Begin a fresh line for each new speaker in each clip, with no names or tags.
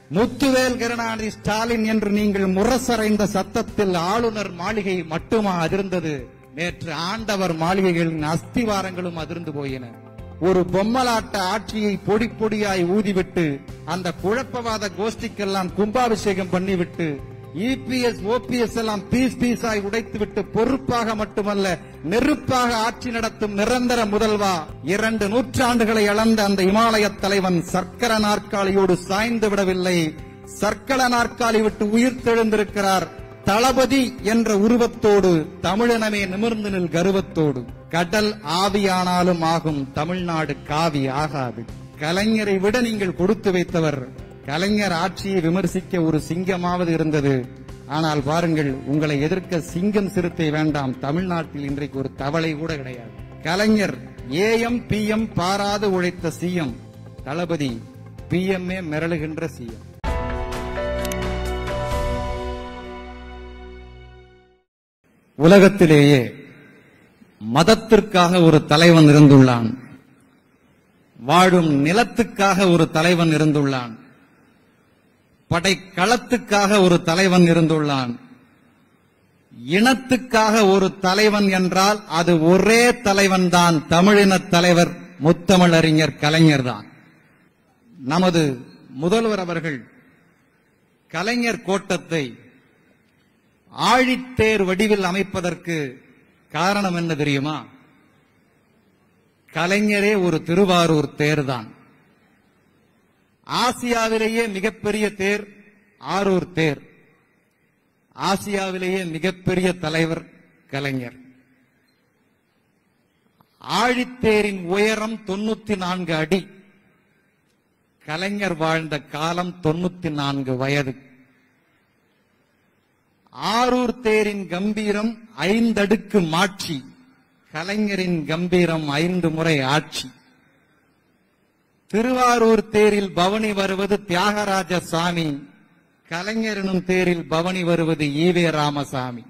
முத்துவேல் கருணாநிதி ஸ்டாலின் என்று நீங்கள் முரசறைந்த சத்தத்தில் ஆளுநர் மாளிகை மட்டுமா அதிர்ந்தது நேற்று ஆண்டவர் மாளிகைகளின் அஸ்திவாரங்களும் அதிர்ந்து போயின ஒரு பொம்மலாட்ட ஆட்சியை பொடி பொடியாய் ஊதிவிட்டு அந்த குழப்பவாத கோஷ்டிக்கெல்லாம் கும்பாபிஷேகம் பண்ணிவிட்டு இபிஎஸ் ஓபிஎஸ் எல்லாம் பீஸ் பீஸாய் உடைத்துவிட்டு பொறுப்பாக மட்டுமல்ல நெருப்பாக ஆட்சி நடத்தும் நிரந்தர முதல்வா இரண்டு நூற்றாண்டுகளை இழந்த அந்த இமாலய தலைவன் சர்க்கர நாற்காலியோடு சாய்ந்து விடவில்லை சர்க்கர நாற்காலி விட்டு உயிர் தெழுந்திருக்கிறார் தளபதி என்ற உருவத்தோடு தமிழினமே நிமிர்ந்து நில் கருவத்தோடு கடல் ஆவியானாலும் ஆகும் தமிழ்நாடு காவி ஆகாது கலைஞரை விட நீங்கள் கொடுத்து வைத்தவர் கலைஞர் ஆட்சியை விமர்சிக்க ஒரு சிங்கமாவது இருந்தது ஆனால் பாருங்கள் உங்களை எதிர்க்க சிங்கம் சிறுத்தை வேண்டாம் தமிழ்நாட்டில் இன்றைக்கு ஒரு தவளை கூட கிடையாது கலைஞர் ஏஎம் பிஎம் பாராது உழைத்த சிஎம் தளபதி பிஎம்ஏ மிரளுகின்ற சிஎம் உலகத்திலேயே மதத்திற்காக ஒரு தலைவன் இருந்துள்ளான் வாழும் நிலத்துக்காக ஒரு தலைவன் இருந்துள்ளான் படைக்களத்துக்காக ஒரு தலைவன் இருந்துள்ளான் இனத்துக்காக ஒரு தலைவன் என்றால் அது ஒரே தலைவன் தான் தமிழின தலைவர் முத்தமிழறிஞர் கலைஞர் தான் நமது முதல்வர் அவர்கள் கலைஞர் கோட்டத்தை ஆழித்தேர் வடிவில் அமைப்பதற்கு காரணம் என்ன தெரியுமா கலைஞரே ஒரு திருவாரூர் தேர்தான் ஆசியாவிலேயே மிகப்பெரிய தேர் ஆரூர் தேர் ஆசியாவிலேயே மிகப்பெரிய தலைவர் கலைஞர் ஆழித்தேரின் உயரம் தொண்ணூத்தி நான்கு அடி கலைஞர் வாழ்ந்த காலம் தொண்ணூத்தி நான்கு வயது ஆரூர் தேரின் கம்பீரம் ஐந்தடுக்கு மாட்சி கலைஞரின் கம்பீரம் ஐந்து முறை ஆட்சி திருவாரூர் தேரில் பவனி வருவது தியாகராஜ சாமி கலைஞரனும் தேரில் பவனி வருவது ஈவே ராமசாமி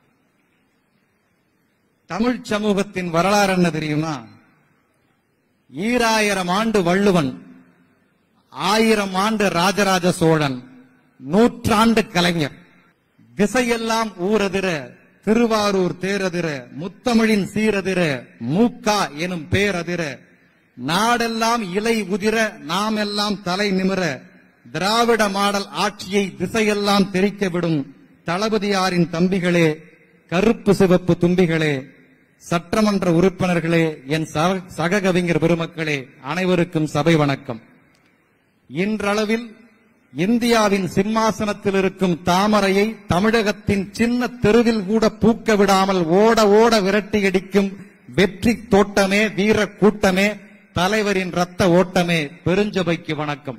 தமிழ் சமூகத்தின் வரலாறு என்ன தெரியுமா ஈராயிரம் ஆண்டு வள்ளுவன் ஆயிரம் ஆண்டு ராஜராஜ சோழன் நூற்றாண்டு கலைஞர் திசையெல்லாம் ஊரதிர திருவாரூர் தேரதிர முத்தமிழின் சீரதிர மூக்கா எனும் பேரதிர நாடெல்லாம் இலை உதிர நாம் எல்லாம் தலை நிமிர திராவிட மாடல் ஆட்சியை திசையெல்லாம் தெரிக்க விடும் தளபதியாரின் தம்பிகளே கருப்பு சிவப்பு தும்பிகளே சட்டமன்ற உறுப்பினர்களே என் சக- சக கவிஞர் பெருமக்களே அனைவருக்கும் சபை வணக்கம் இன்றளவில் இந்தியாவின் சிம்மாசனத்தில் இருக்கும் தாமரையை தமிழகத்தின் சின்ன தெருவில் கூட பூக்க விடாமல் ஓட ஓட விரட்டியடிக்கும் வெற்றி தோட்டமே வீர கூட்டமே தலைவரின் ரத்த ஓட்டமே பெருஞ்சபைக்கு வணக்கம்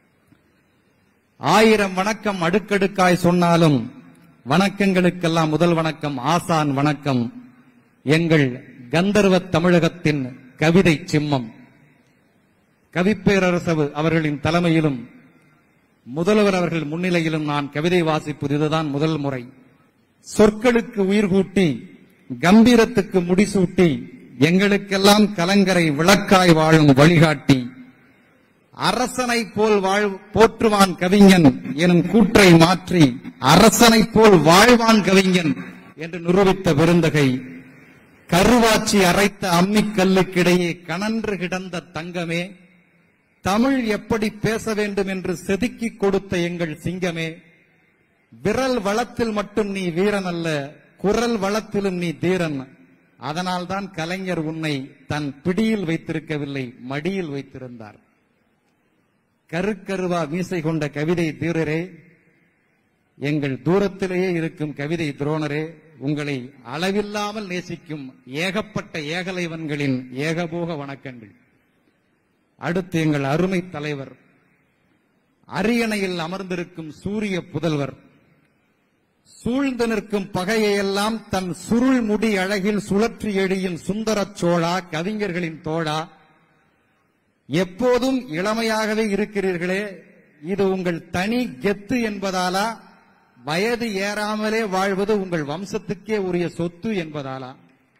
ஆயிரம் வணக்கம் அடுக்கடுக்காய் சொன்னாலும் வணக்கங்களுக்கெல்லாம் முதல் வணக்கம் ஆசான் வணக்கம் எங்கள் கந்தர்வ தமிழகத்தின் கவிதை சிம்மம் கவிப்பேரரசு அவர்களின் தலைமையிலும் முதல்வர் அவர்கள் முன்னிலையிலும் நான் கவிதை வாசிப்பது இதுதான் முதல் முறை சொற்களுக்கு உயிர் கூட்டி கம்பீரத்துக்கு முடிசூட்டி எங்களுக்கெல்லாம் கலங்கரை விளக்காய் வாழும் வழிகாட்டி அரசனை போல் வாழ் போற்றுவான் கவிஞன் எனும் கூற்றை மாற்றி அரசனை போல் வாழ்வான் கவிஞன் என்று நிரூபித்த பெருந்தகை கருவாச்சி அரைத்த அம்மிக்கல்லுக்கிடையே கனன்று கிடந்த தங்கமே தமிழ் எப்படி பேச வேண்டும் என்று செதுக்கிக் கொடுத்த எங்கள் சிங்கமே விரல் வளத்தில் மட்டும் நீ வீரன் அல்ல குரல் வளத்திலும் நீ தீரன் அதனால்தான் கலைஞர் உன்னை தன் பிடியில் வைத்திருக்கவில்லை மடியில் வைத்திருந்தார் கருக்கருவா மீசை கொண்ட கவிதை தீரரே எங்கள் தூரத்திலேயே இருக்கும் கவிதை துரோணரே உங்களை அளவில்லாமல் நேசிக்கும் ஏகப்பட்ட ஏகலைவன்களின் ஏகபோக வணக்கங்கள் அடுத்து எங்கள் அருமை தலைவர் அரியணையில் அமர்ந்திருக்கும் சூரிய புதல்வர் சூழ்ந்து நிற்கும் பகையையெல்லாம் தன் சுருள் முடி அழகில் சுழற்றி எழியும் சுந்தரச் சோழா கவிஞர்களின் தோழா எப்போதும் இளமையாகவே இருக்கிறீர்களே இது உங்கள் தனி கெத்து என்பதாலா வயது ஏறாமலே வாழ்வது உங்கள் வம்சத்துக்கே உரிய சொத்து என்பதாலா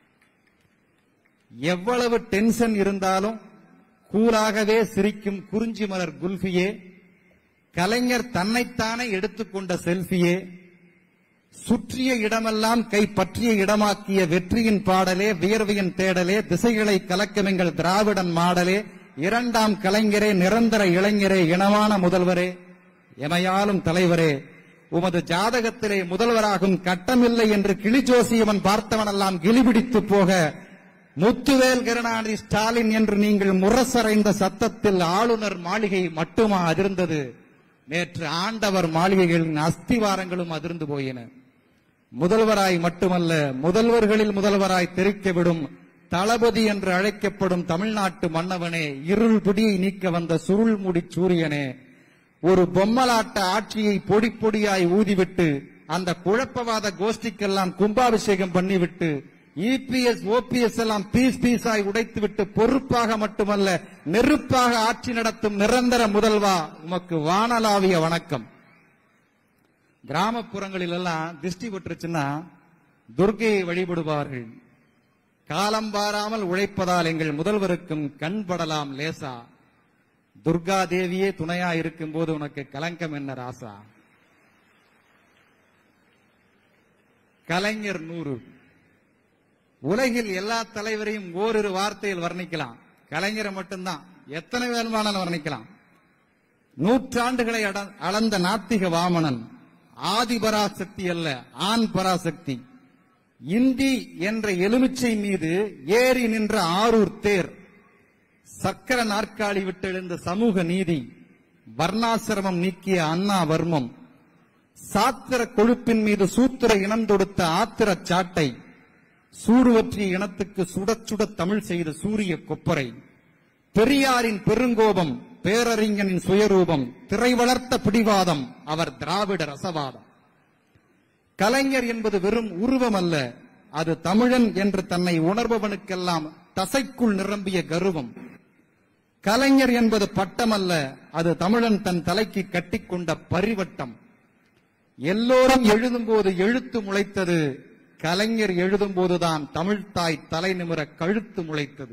எவ்வளவு டென்ஷன் இருந்தாலும் கூலாகவே சிரிக்கும் குறிஞ்சி மலர் குல்ஃபியே கலைஞர் தன்னைத்தானே எடுத்துக்கொண்ட செல்ஃபியே சுற்றிய இடமெல்லாம் கை பற்றிய இடமாக்கிய வெற்றியின் பாடலே வியர்வையின் தேடலே திசைகளை கலக்கும் எங்கள் திராவிடன் மாடலே இரண்டாம் கலைஞரே நிரந்தர இளைஞரே இனமான முதல்வரே எமையாலும் தலைவரே உமது ஜாதகத்திலே முதல்வராகும் கட்டமில்லை என்று கிளிஜோசியவன் பார்த்தவனெல்லாம் கிளிபிடித்து போக முத்துவேல் கருணாநிதி ஸ்டாலின் என்று நீங்கள் முரசறைந்த சத்தத்தில் ஆளுநர் மாளிகை மட்டுமா அதிர்ந்தது நேற்று ஆண்டவர் மாளிகைகளின் அஸ்திவாரங்களும் அதிர்ந்து போயின முதல்வராய் மட்டுமல்ல முதல்வர்களில் முதல்வராய் தெரிக்க தளபதி என்று அழைக்கப்படும் தமிழ்நாட்டு மன்னவனே இருள் பிடியை நீக்க வந்த சுருள்முடி சூரியனே ஒரு பொம்மலாட்ட ஆட்சியை பொடி பொடியாய் ஊதிவிட்டு அந்த குழப்பவாத கோஷ்டிக்கெல்லாம் கும்பாபிஷேகம் பண்ணிவிட்டு இபிஎஸ் ஓபிஎஸ் எல்லாம் பீஸ் பீஸாய் உடைத்துவிட்டு பொறுப்பாக மட்டுமல்ல நெருப்பாக ஆட்சி நடத்தும் நிரந்தர முதல்வா உமக்கு வானலாவிய வணக்கம் கிராமப்புறங்களில் எல்லாம் திருஷ்டி பட்டுருச்சுன்னா துர்கையை வழிபடுவார்கள் காலம் பாராமல் உழைப்பதால் எங்கள் முதல்வருக்கும் கண் படலாம் லேசா துர்கா தேவியே துணையா இருக்கும் போது உனக்கு கலங்கம் என்ன ராசா கலைஞர் நூறு உலகில் எல்லா தலைவரையும் ஓரிரு வார்த்தையில் வர்ணிக்கலாம் கலைஞரை மட்டும்தான் எத்தனை வேணுமானாலும் வர்ணிக்கலாம் நூற்றாண்டுகளை அட- அளந்த நாத்திக வாமனன் ஆதி பராசக்தி அல்ல ஆண் பராசக்தி இந்தி என்ற எலுமிச்சை மீது ஏறி நின்ற ஆரூர் தேர் சக்கர நாற்காலி விட்டெழுந்த சமூக நீதி வர்ணாசிரமம் நீக்கிய அண்ணா வர்மம் சாத்திர கொழுப்பின் மீது சூத்திர இனம் தொடுத்த ஆத்திர சாட்டை சூடுவற்றிய இனத்துக்கு சுடச் சுடத் தமிழ் செய்த சூரிய கொப்பரை பெரியாரின் பெருங்கோபம் பேரறிஞனின் சுயரூபம் திரை வளர்த்த பிடிவாதம் அவர் திராவிட ரசவாதம் கலைஞர் என்பது வெறும் உருவம் அல்ல அது தமிழன் என்று தன்னை உணர்பவனுக்கெல்லாம் தசைக்குள் நிரம்பிய கருவம் கலைஞர் என்பது பட்டம் அல்ல அது தமிழன் தன் தலைக்கு கட்டிக்கொண்ட பரிவட்டம் எல்லோரும் எழுதும்போது எழுத்து முளைத்தது கலைஞர் எழுதும்போதுதான் தமிழ்த்தாய் தலை நிமிர கழுத்து முளைத்தது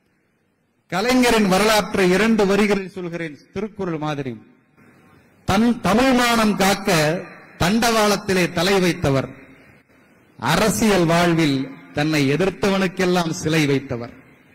கலைஞரின் வரலாற்றை இரண்டு வரிகளில் சொல்கிறேன் திருக்குறள் மாதிரி தன் தமிழ்மானம் காக்க தண்டவாளத்திலே தலை வைத்தவர் அரசியல் வாழ்வில் தன்னை எதிர்த்தவனுக்கெல்லாம் சிலை வைத்தவர்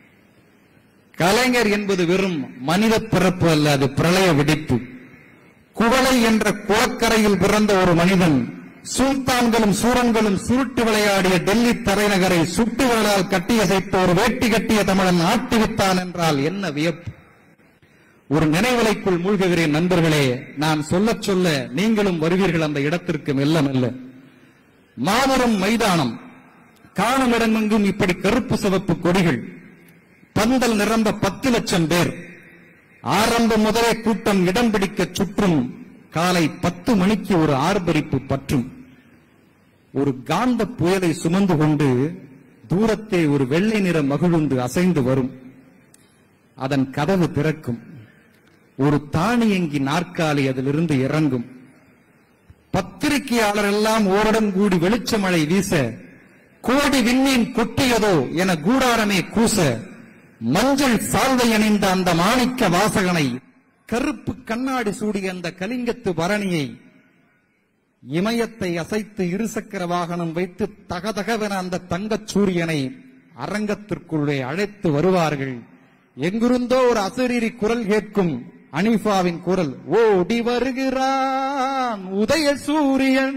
கலைஞர் என்பது வெறும் மனித பிறப்பு அல்ல அது பிரளய வெடிப்பு குவளை என்ற குளக்கரையில் பிறந்த ஒரு மனிதன் சுல்தான்களும் சூரன்களும் சுருட்டு விளையாடிய டெல்லி தலைநகரை சுட்டு விரலால் கட்டியசைத்து ஒரு வேட்டி கட்டிய தமிழன் ஆட்டிவித்தான் என்றால் என்ன வியப்பு ஒரு நினைவலைக்குள் மூழ்குகிறேன் நண்பர்களே நான் சொல்லச் சொல்ல நீங்களும் வருவீர்கள் அந்த இடத்திற்கு மெல்ல மெல்ல மாபெரும் மைதானம் காணும் இடமெங்கும் இப்படி கருப்பு சிவப்பு கொடிகள் பந்தல் நிரம்ப பத்து லட்சம் பேர் ஆரம்பம் முதலே கூட்டம் இடம் பிடிக்க சுற்றும் காலை பத்து மணிக்கு ஒரு ஆர்ப்பரிப்பு பற்றும் ஒரு காந்த புயலை சுமந்து கொண்டு தூரத்தே ஒரு வெள்ளை நிற மகிழுந்து அசைந்து வரும் அதன் கதவு திறக்கும் ஒரு தானியங்கி நாற்காலி அதிலிருந்து இறங்கும் பத்திரிகையாளர் எல்லாம் ஓரிடம் கூடி வெளிச்சமழை வீச கோடி விண்மீன் கொட்டியதோ என கூடாரமே கூச மஞ்சள் சால்வை அணிந்த அந்த மாணிக்க வாசகனை கருப்பு கண்ணாடி சூடிய அந்த கலிங்கத்து பரணியை இமயத்தை அசைத்து இருசக்கர வாகனம் வைத்து தகதகவென அந்த தங்கச் சூரியனை அரங்கத்திற்குள்ளே அழைத்து வருவார்கள் எங்கிருந்தோ ஒரு அசரீரி குரல் கேட்கும் அனிஃபாவின் குரல் ஓடி வருகிறான் உதய சூரியன்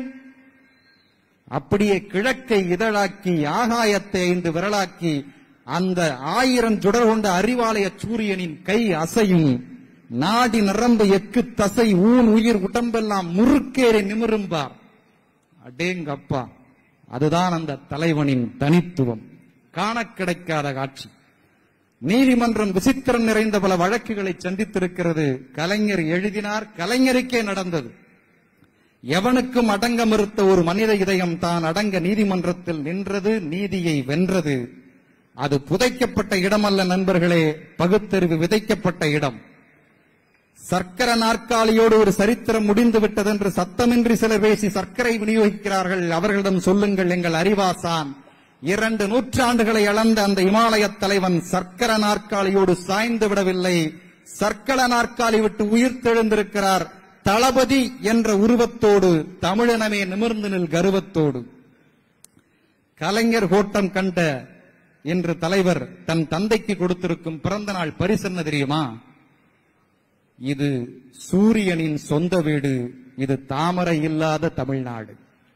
அப்படியே கிழக்கை இதழாக்கி ஆகாயத்தை ஐந்து விரலாக்கி அந்த ஆயிரம் சுடர் கொண்ட அறிவாலய சூரியனின் கை அசையும் நாடி நிரம்ப எக்கு தசை ஊன் உயிர் உடம்பெல்லாம் முறுக்கேறி நிமிரும்பார் அடேங்கப்பா அதுதான் அந்த தலைவனின் தனித்துவம் காணக் கிடைக்காத காட்சி நீதிமன்றம் விசித்திரம் நிறைந்த பல வழக்குகளை சந்தித்திருக்கிறது கலைஞர் எழுதினார் கலைஞருக்கே நடந்தது எவனுக்கும் அடங்க மறுத்த ஒரு மனித இதயம் தான் அடங்க நீதிமன்றத்தில் நின்றது நீதியை வென்றது அது புதைக்கப்பட்ட இடமல்ல நண்பர்களே பகுத்தறிவு விதைக்கப்பட்ட இடம் சர்க்கர நாற்காலியோடு ஒரு சரித்திரம் முடிந்து விட்டதென்று சத்தமின்றி சிலர் பேசி சர்க்கரை விநியோகிக்கிறார்கள் அவர்களிடம் சொல்லுங்கள் எங்கள் அறிவாசான் இரண்டு நூற்றாண்டுகளை அளந்த அந்த இமாலய தலைவன் சர்க்கர நாற்காலியோடு சாய்ந்து விடவில்லை சர்க்கர நாற்காலி விட்டு உயிர் தெழுந்திருக்கிறார் தளபதி என்ற உருவத்தோடு தமிழனமே நிமிர்ந்து நில் கருவத்தோடு கலைஞர் கோட்டம் கண்ட என்று தலைவர் தன் தந்தைக்கு கொடுத்திருக்கும் பிறந்த நாள் பரிசு என்ன தெரியுமா இது சூரியனின் சொந்த வீடு இது தாமரை இல்லாத தமிழ்நாடு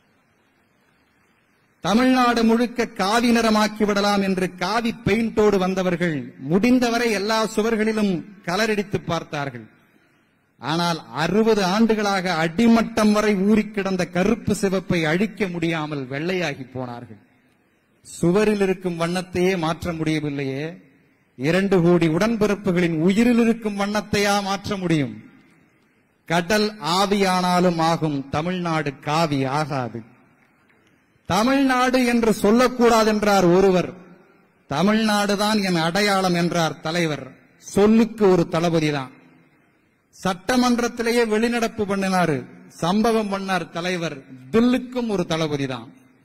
தமிழ்நாடு முழுக்க காவி நிறமாக்கி விடலாம் என்று காவி பெயிண்டோடு வந்தவர்கள் முடிந்தவரை எல்லா சுவர்களிலும் கலரடித்து பார்த்தார்கள் ஆனால் அறுபது ஆண்டுகளாக அடிமட்டம் வரை ஊறிக் கிடந்த கருப்பு சிவப்பை அழிக்க முடியாமல் வெள்ளையாகி போனார்கள் சுவரில் இருக்கும் வண்ணத்தையே மாற்ற முடியவில்லையே இரண்டு கோடி உடன்பிறப்புகளின் உயிரில் இருக்கும் வண்ணத்தையா மாற்ற முடியும் கடல் ஆவியானாலும் ஆகும் தமிழ்நாடு காவி ஆகாது தமிழ்நாடு என்று சொல்லக்கூடாது என்றார் ஒருவர் தமிழ்நாடுதான் என் அடையாளம் என்றார் தலைவர் சொல்லுக்கு ஒரு தளபதி தான் சட்டமன்றத்திலேயே வெளிநடப்பு பண்ணினாரு சம்பவம் பண்ணார் தலைவர் தில்லுக்கும் ஒரு தளபதி தான்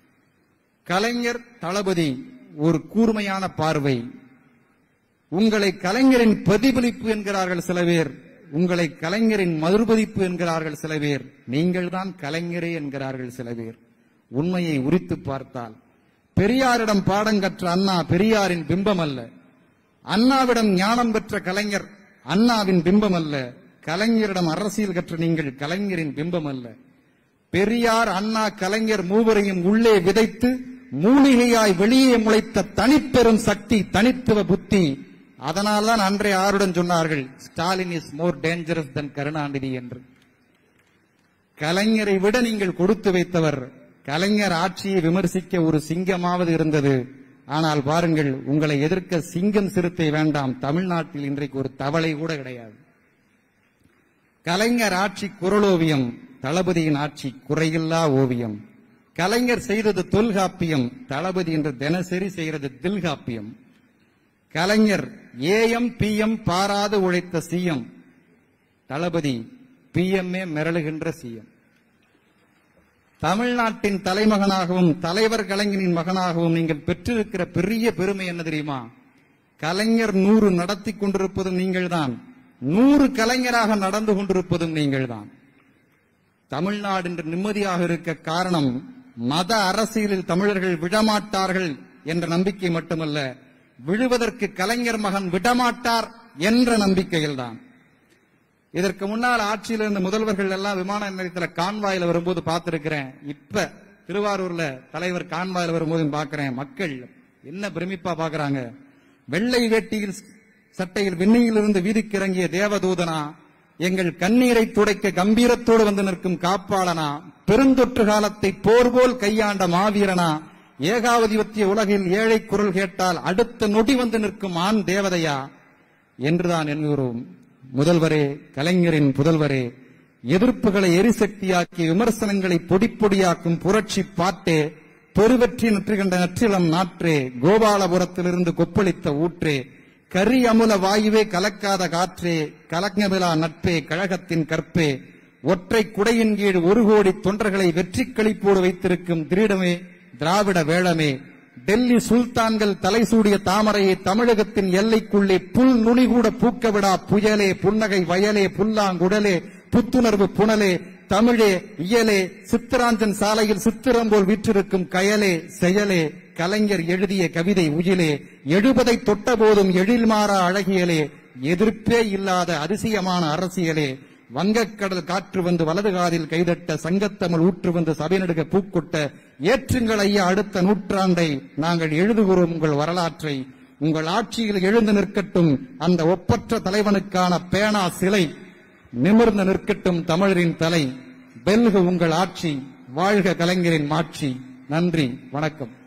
கலைஞர் தளபதி ஒரு கூர்மையான பார்வை உங்களை கலைஞரின் பிரதிபலிப்பு என்கிறார்கள் சில பேர் உங்களை கலைஞரின் மறுபதிப்பு என்கிறார்கள் சில பேர் நீங்கள்தான் கலைஞரே என்கிறார்கள் சில பேர் உண்மையை உரித்து பார்த்தால் பெரியாரிடம் பாடம் கற்ற அண்ணா பெரியாரின் பிம்பம் அல்ல அண்ணாவிடம் ஞானம் பெற்ற கலைஞர் அண்ணாவின் பிம்பம் அல்ல கலைஞரிடம் அரசியல் கற்ற நீங்கள் கலைஞரின் பிம்பம் அல்ல பெரியார் அண்ணா கலைஞர் மூவரையும் உள்ளே விதைத்து மூலிகையாய் வெளியே முளைத்த தனிப்பெரும் சக்தி தனித்துவ புத்தி அதனால்தான் அன்றைய ஆருடன் சொன்னார்கள் Stalin is more dangerous than Karunanidhi என்று கலைஞரை விட நீங்கள் கொடுத்து வைத்தவர் கலைஞர் ஆட்சியை விமர்சிக்க ஒரு சிங்கமாவது இருந்தது ஆனால் பாருங்கள் உங்களை எதிர்க்க சிங்கம் சிறுத்தை வேண்டாம் தமிழ்நாட்டில் இன்றைக்கு ஒரு தவளை கூட கிடையாது கலைஞர் ஆட்சி குரலோவியம் தளபதியின் ஆட்சி குறையில்லா ஓவியம் கலைஞர் செய்தது தொல்காப்பியம் தளபதி என்று தினசரி செய்கிறது தில்காப்பியம் கலைஞர் ஏஎம் பிஎம் பாராது உழைத்த சிஎம் தளபதி பிஎம்ஏ மிரளுகின்ற சிஎம் தமிழ்நாட்டின் தலைமகனாகவும் தலைவர் கலைஞரின் மகனாகவும் நீங்கள் பெற்றிருக்கிற பெரிய பெருமை என்ன தெரியுமா கலைஞர் நூறு நடத்தி கொண்டிருப்பதும் நீங்கள்தான் நூறு கலைஞராக நடந்து கொண்டிருப்பதும் நீங்கள்தான் தமிழ்நாடு இன்று நிம்மதியாக இருக்க காரணம் மத அரசியலில் தமிழர்கள் விழமாட்டார்கள் என்ற நம்பிக்கை மட்டுமல்ல விழுவதற்கு கலைஞர் மகன் விடமாட்டார் என்ற நம்பிக்கையில்தான் இதற்கு முன்னால் ஆட்சியில் இருந்த முதல்வர்கள் எல்லாம் விமான நிலையத்தில் கான்வாயில வரும்போது பார்த்திருக்கிறேன் இப்ப திருவாரூர்ல தலைவர் கான்வாயில வரும்போது பார்க்கிறேன் மக்கள் என்ன பிரமிப்பா பார்க்கறாங்க வெள்ளை வேட்டியில் சட்டையில் விண்ணிலிருந்து வீதிக்கு இறங்கிய தேவதூதனா எங்கள் கண்ணீரை துடைக்க கம்பீரத்தோடு வந்து நிற்கும் காப்பாளனா பெருந்தொற்று காலத்தை போர் போல் கையாண்ட மாவீரனா ஏகாதிபத்திய உலகில் ஏழை குரல் கேட்டால் அடுத்த நொடி வந்து நிற்கும் ஆண் தேவதையா என்றுதான் என்கிறோம் முதல்வரே கலைஞரின் புதல்வரே எதிர்ப்புகளை எரிசக்தியாக்கி விமர்சனங்களை பொடிப்பொடியாக்கும் புரட்சி பாட்டே பெருவெற்றி நற்றுகின்ற நற்றிலம் நாற்றே கோபாலபுரத்திலிருந்து கொப்பளித்த ஊற்றே கரி அமுல வாயுவே கலக்காத காற்றே கலங்கமிலா நட்பே கழகத்தின் கற்பே ஒற்றை குடையின் கீழ் ஒரு கோடி தொண்டர்களை வெற்றி களிப்போடு வைத்திருக்கும் திரீடமே திராவிட வேளமே டெல்லி சுல்தான்கள் தலைசூடிய தாமரையை தமிழகத்தின் எல்லைக்குள்ளே புல் நுனி கூட பூக்க விடா புயலே புன்னகை வயலே புல்லாங்குடலே புத்துணர்வு புனலே தமிழே இயலே சித்தராஞ்சன் சாலையில் சித்திரம் போல் விற்றிருக்கும் கயலே செயலே கலைஞர் எழுதிய கவிதை உயிலே எழுபதை தொட்ட போதும் எழில்மாறா அழகியலே எதிர்ப்பே இல்லாத அதிசயமான அரசியலே வங்கக்கடல் காற்று வந்து வலது காதில் கைதட்ட சங்கத்தமிழ் ஊற்று வந்து சபைநடுக பூக்கொட்ட ஏற்றுங்கள் ஐயா அடுத்த நூற்றாண்டை நாங்கள் எழுதுகிறோம் உங்கள் வரலாற்றை உங்கள் ஆட்சியில் எழுந்து நிற்கட்டும் அந்த ஒப்பற்ற தலைவனுக்கான பேனா சிலை நிமிர்ந்து நிற்கட்டும் தமிழரின் தலை வெல்க உங்கள் ஆட்சி வாழ்க கலைஞரின் மாட்சி நன்றி வணக்கம்